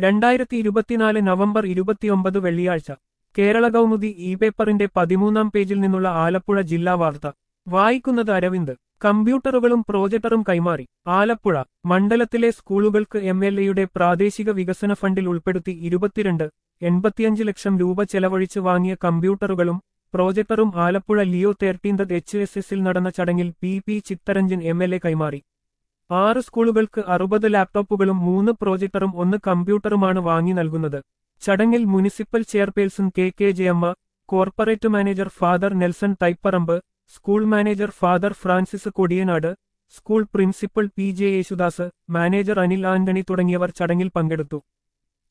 രണ്ടായിരത്തി ഇരുപത്തിനാല് നവംബർ ഇരുപത്തിയൊമ്പത് വെള്ളിയാഴ്ച കേരള കൗമുദി ഇ പേപ്പറിന്റെ പതിമൂന്നാം പേജിൽ നിന്നുള്ള ആലപ്പുഴ ജില്ലാ വാർത്ത വായിക്കുന്നത് അരവിന്ദ് കമ്പ്യൂട്ടറുകളും പ്രോജക്ടറും കൈമാറി ആലപ്പുഴ മണ്ഡലത്തിലെ സ്കൂളുകൾക്ക് എം എൽ എയുടെ പ്രാദേശിക വികസന ഫണ്ടിൽ ഉൾപ്പെടുത്തി ഇരുപത്തിരണ്ട് എൺപത്തിയഞ്ച് ലക്ഷം രൂപ ചെലവഴിച്ച് വാങ്ങിയ കമ്പ്യൂട്ടറുകളും പ്രോജക്ടറും Alappuzha Leo thirteenth H S എസിൽ നടന്ന ചടങ്ങിൽ P P Chittaranjan M L A കൈമാറി ആറ് സ്കൂളുകൾക്ക് അറുപത് ലാപ്ടോപ്പുകളും മൂന്ന് പ്രോജക്ടറും ഒന്ന് കമ്പ്യൂട്ടറുമാണ് വാങ്ങി നൽകുന്നത് ചടങ്ങിൽ municipal chairperson K K Jayamma corporate manager father Nelson Thaipparambu school manager father Francis Kodiyanad school principal P J Yesudas manager Anil Antony തുടങ്ങിയവർ ചടങ്ങിൽ പങ്കെടുത്തു